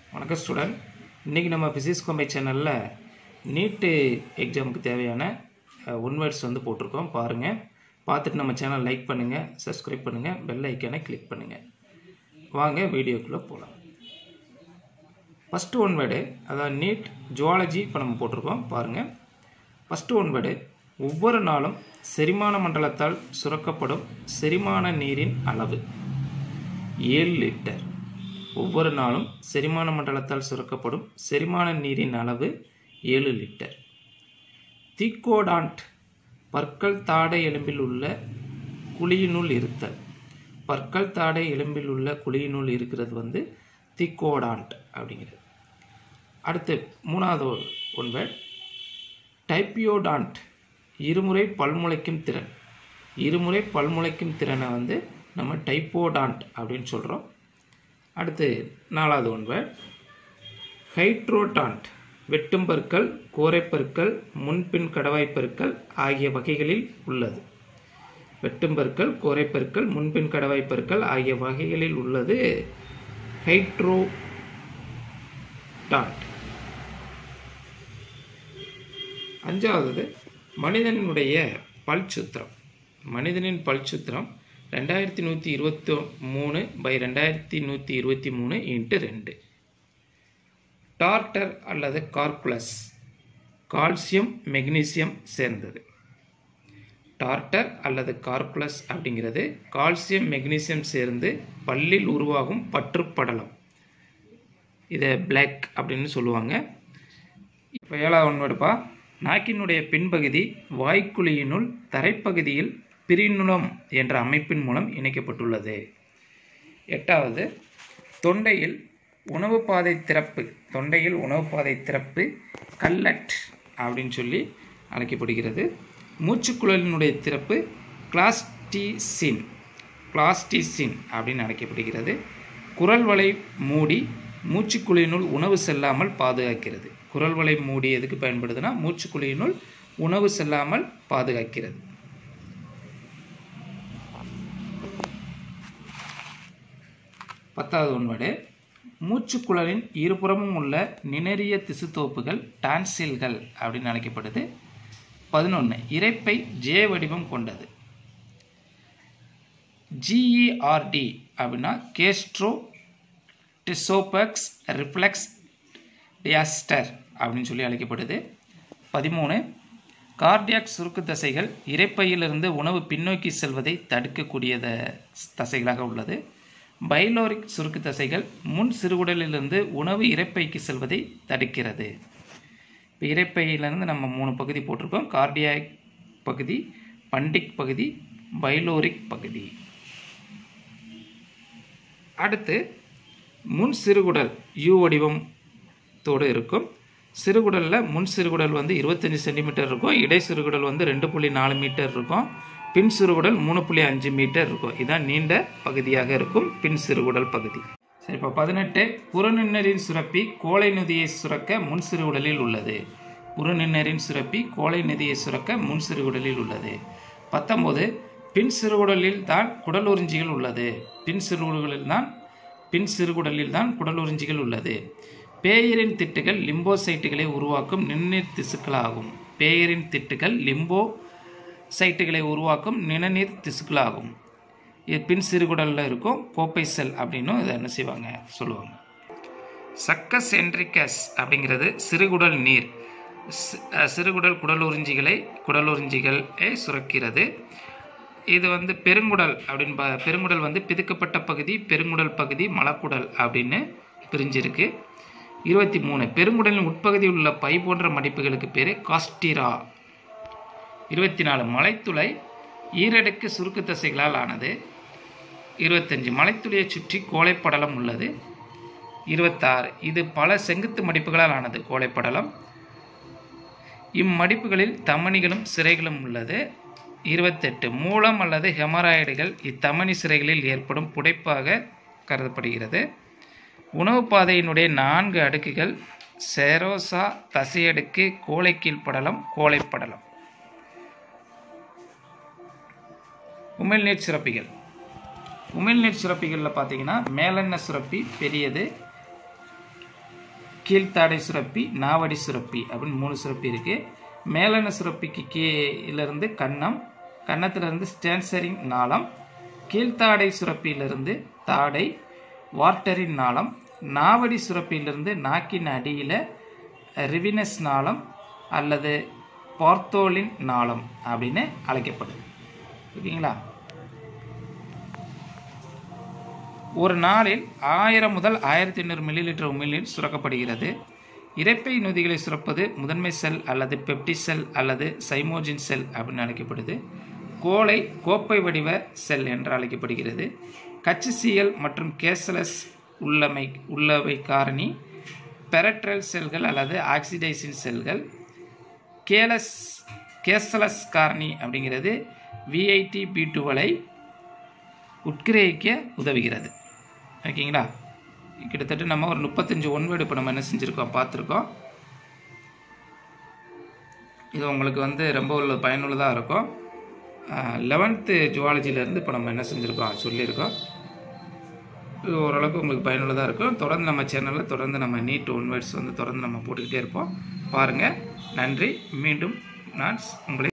வணக்கம் ஸ்டூடெண்ட் இன்றைக்கி நம்ம ஃபிசிக்ஸ் கோம்பை சேனலில் நீட்டு எக்ஸாமுக்கு தேவையான ஒன் வேர்ட்ஸ் வந்து போட்டிருக்கோம் பாருங்கள் பார்த்துட்டு நம்ம சேனல் லைக் பண்ணுங்கள் சப்ஸ்கிரைப் பண்ணுங்கள் பெல் ஐக்கானை கிளிக் பண்ணுங்கள் வாங்க வீடியோக்குள்ளே போகலாம் ஃபஸ்ட்டு ஒன் வேர்டு அதாவது நீட் ஜுவாலஜி இப்போ நம்ம போட்டிருக்கோம் பாருங்கள் ஃபஸ்ட்டு ஒன் வேர்டு ஒவ்வொரு நாளும் செரிமான மண்டலத்தால் சுரக்கப்படும் செரிமான நீரின் அளவு ஏழு லிட்டர் ஒவ்வொரு நாளும் செரிமான மண்டலத்தால் சுரக்கப்படும் செரிமான நீரின் அளவு ஏழு லிட்டர் தீக்கோடான்ட் பற்கள் தாடை எலும்பில் உள்ள குழியினுள் இருத்தல் பற்கள் தாடை எலும்பில் உள்ள குழியினுள் இருக்கிறது வந்து திக்கோடான்ட் அப்படிங்கிறது அடுத்து மூணாவது ஒன்று டைப்பியோடான்ட் இருமுறை பல்முளைக்கும் திறன் இருமுறை பல்முளைக்கும் திறனை வந்து நம்ம டைப்போடான்ட் அப்படின்னு சொல்கிறோம் அடுத்து நாலாவது ஒன்று ஹைட்ரோடான்ட் வெட்டும் பற்கள் கோரைப்பற்கள் முன்பின் கடவாய்ப்பற்கள் ஆகிய வகைகளில் உள்ளது வெட்டும் பற்கள் கோரைப்பற்கள் முன்பின் கடவாய்ப்பற்கள் ஆகிய வகைகளில் உள்ளது ஹைட்ரோடான்ட் அஞ்சாவது மனிதனுடைய பல்சுத்திரம் மனிதனின் பல்சுத்திரம் ரெண்டாயிரத்தி நூற்றி இருபத்தி மூணு பை ரெண்டாயிரத்தி நூற்றி இருபத்தி மூணு இன்ட்டு ரெண்டு டார்டர் அல்லது கார்குலஸ் கால்சியம் மெக்னீசியம் சேர்ந்தது டார்டர் அல்லது கார்குலஸ் அப்படிங்கிறது கால்சியம் மெக்னீசியம் சேர்ந்து பல்லில் உருவாகும் பற்றுப்படலம் இதை பிளாக் அப்படின்னு சொல்லுவாங்க இப்போ ஏழாவது ஒன்று எடுப்பா நாக்கினுடைய பின்பகுதி வாய்க்குழியினுள் தரைப்பகுதியில் பிரிநுலம் என்ற அமைப்பின் மூலம் இணைக்கப்பட்டுள்ளது எட்டாவது தொண்டையில் உணவு பாதை திறப்பு தொண்டையில் உணவு பாதை திறப்பு கல்லட் அப்படின்னு சொல்லி அழைக்கப்படுகிறது மூச்சுக்குழலினுடைய திறப்பு கிளாஸ்டிசின் கிளாஸ்டிசின் அப்படின்னு அழைக்கப்படுகிறது குரல் வலை மூடி மூச்சுக்குழியினுள் உணவு செல்லாமல் பாதுகாக்கிறது குரல் வலை மூடி எதுக்கு பயன்படுதுன்னா மூச்சுக்குழியினுள் உணவு செல்லாமல் பாதுகாக்கிறது பத்தாவது ஒன்பாடு மூச்சுக்குழலின் இருபுறமும் உள்ள நிணறிய திசுத்தோப்புகள் டான்சில்கள் அப்படின்னு அழைக்கப்படுது பதினொன்று இறைப்பை ஜே வடிவம் கொண்டது ஜிஇஆர்டி அப்படின்னா கேஸ்ட்ரோ டிசோபக்ஸ் ரிஃப்ளெக்ஸ் டியாஸ்டர் அப்படின்னு சொல்லி அழைக்கப்படுது பதிமூணு கார்டியாக் சுருக்கு தசைகள் இறைப்பையிலிருந்து உணவு பின்னோக்கி செல்வதை தடுக்கக்கூடிய தசைகளாக உள்ளது பைலோரிக் சுருக்கு தசைகள் முன் சிறுகுடலிலிருந்து உணவு இறைப்பைக்கு செல்வதை தடுக்கிறது இப்போ இறைப்பையிலிருந்து நம்ம மூணு பகுதி போட்டிருக்கோம் கார்டியாக் பகுதி பண்டிக் பகுதி பைலோரிக் பகுதி அடுத்து முன் சிறுகுடல் யூ வடிவத்தோடு இருக்கும் சிறுகுடலில் முன் சிறுகுடல் வந்து இருபத்தஞ்சி சென்டிமீட்டர் இருக்கும் இடை சிறுகுடல் வந்து ரெண்டு புள்ளி நாலு மீட்டர் இருக்கும் பின் சிறுகுடல் மூணு புள்ளி அஞ்சு மீட்டர் இருக்கும் இதுதான் நீண்ட பகுதியாக இருக்கும் பின் சிறுகுடல் பகுதி சரி இப்போ பதினெட்டு புறநின்னரின் சுரப்பி கோலை நதியை சுரக்க முன் சிறுகுடலில் உள்ளது புறநின்னரின் சுரப்பி கோலை நதியை சுரக்க முன் சிறுகுடலில் உள்ளது பத்தொம்போது பின் சிறுகுடலில் தான் குடலுறிஞ்சிகள் உள்ளது பின் சிறுகுடலில் தான் பின் சிறுகுடலில் தான் குடலுறிஞ்சிகள் உள்ளது பேயரின் திட்டுகள் லிம்போசைட்டுகளை உருவாக்கும் நிணநீர் திசுக்களாகும் பேயரின் திட்டுகள் லிம்போ சைட்டுகளை உருவாக்கும் நிணநீர் திசுக்களாகும் இது பின் சிறுகுடலில் இருக்கும் கோப்பை செல் அப்படின்னும் இதை என்ன செய்வாங்க சொல்லுவாங்க சக்கஸ் என்ட்ரிகஸ் அப்படிங்கிறது சிறுகுடல் நீர் சிறுகுடல் குடலுறிஞ்சிகளை குடலுறிஞ்சிகளை சுரக்கிறது இது வந்து பெருங்குடல் அப்படின்னு ப பெருங்குடல் வந்து பிதுக்கப்பட்ட பகுதி பெருங்குடல் பகுதி மலக்குடல் அப்படின்னு பிரிஞ்சிருக்கு இருபத்தி மூணு பெருங்குடலின் உட்பகுதியில் உள்ள பை போன்ற மடிப்புகளுக்கு பேர் காஸ்டிரா இருபத்தி நாலு மலைத்துளை ஈரடுக்கு சுருக்கு தசைகளால் ஆனது இருபத்தஞ்சு மலைத்துளையை சுற்றி கோழைப்படலம் உள்ளது இருபத்தாறு இது பல செங்குத்து மடிப்புகளால் ஆனது கோழைப்படலம் இம்மடிப்புகளில் தமனிகளும் சிறைகளும் உள்ளது இருபத்தெட்டு மூலம் அல்லது ஹெமராய்டுகள் இத்தமனி சிறைகளில் ஏற்படும் புடைப்பாக கருதப்படுகிறது உணவு பாதையினுடைய நான்கு அடுக்குகள் செரோசா தசையடுக்கு கோழைக்கீழ் படலம் கோழைப்படலம் உமிழ்நீர் சுரப்பிகள் உமிழ்நீர் சுரப்பிகளில் பார்த்தீங்கன்னா மேலெண்ண சுரப்பி பெரியது கீழ்த்தாடை சுரப்பி நாவடி சுரப்பி அப்படின்னு மூணு சுரப்பி இருக்குது மேலன சுரப்பிக்கு கீழிருந்து கன்னம் கன்னத்திலிருந்து ஸ்டான்சரின் நாளம் கீழ்த்தாடை சுரப்பியிலிருந்து தாடை வார்டரின் நாளம் நாவடி சுரப்பியிலிருந்து நாக்கின் அடியில் ரிவினஸ் நாளம் அல்லது பார்த்தோலின் நாளம் அப்படின்னு அழைக்கப்படுது ஓகேங்களா ஒரு நாளில் ஆயிரம் முதல் ஆயிரத்தி ஐநூறு மில்லி லிட்டர் உமிழ்நீர் சுரக்கப்படுகிறது இரைப்பை நொதிகளை சுரப்பது முதன்மை செல் அல்லது பெப்டி செல் அல்லது சைமோஜின் செல் அப்படின்னு அழைக்கப்படுது கோளை கோப்பை வடிவ செல் என்று அழைக்கப்படுகிறது கச்சிசியல் மற்றும் கேசலஸ் உள்ளமை உள்ளவை காரணி பெரட்ரல் செல்கள் அல்லது ஆக்சிடைசின் செல்கள் கேலஸ் கேசலஸ் காரணி அப்படிங்கிறது விஐடி பி டுவலை உட்கிரகிக்க உதவுகிறது ஓகேங்களா கிட்டத்தட்ட நம்ம ஒரு முப்பத்தஞ்சு ஒன்வேர்டு இப்போ நம்ம என்ன செஞ்சுருக்கோம் பார்த்துருக்கோம் இது உங்களுக்கு வந்து ரொம்ப உள்ள பயனுள்ளதாக இருக்கும் லெவன்த்து ஜுவாலஜிலேருந்து இப்போ நம்ம என்ன செஞ்சுருக்கோம் சொல்லியிருக்கோம் இது ஓரளவுக்கு உங்களுக்கு பயனுள்ளதாக இருக்கும் தொடர்ந்து நம்ம சேனலில் தொடர்ந்து நம்ம நீட் ஒன் வேர்ட்ஸ் வந்து தொடர்ந்து நம்ம போட்டுக்கிட்டே இருப்போம் பாருங்கள் நன்றி மீண்டும் நான் உங்களை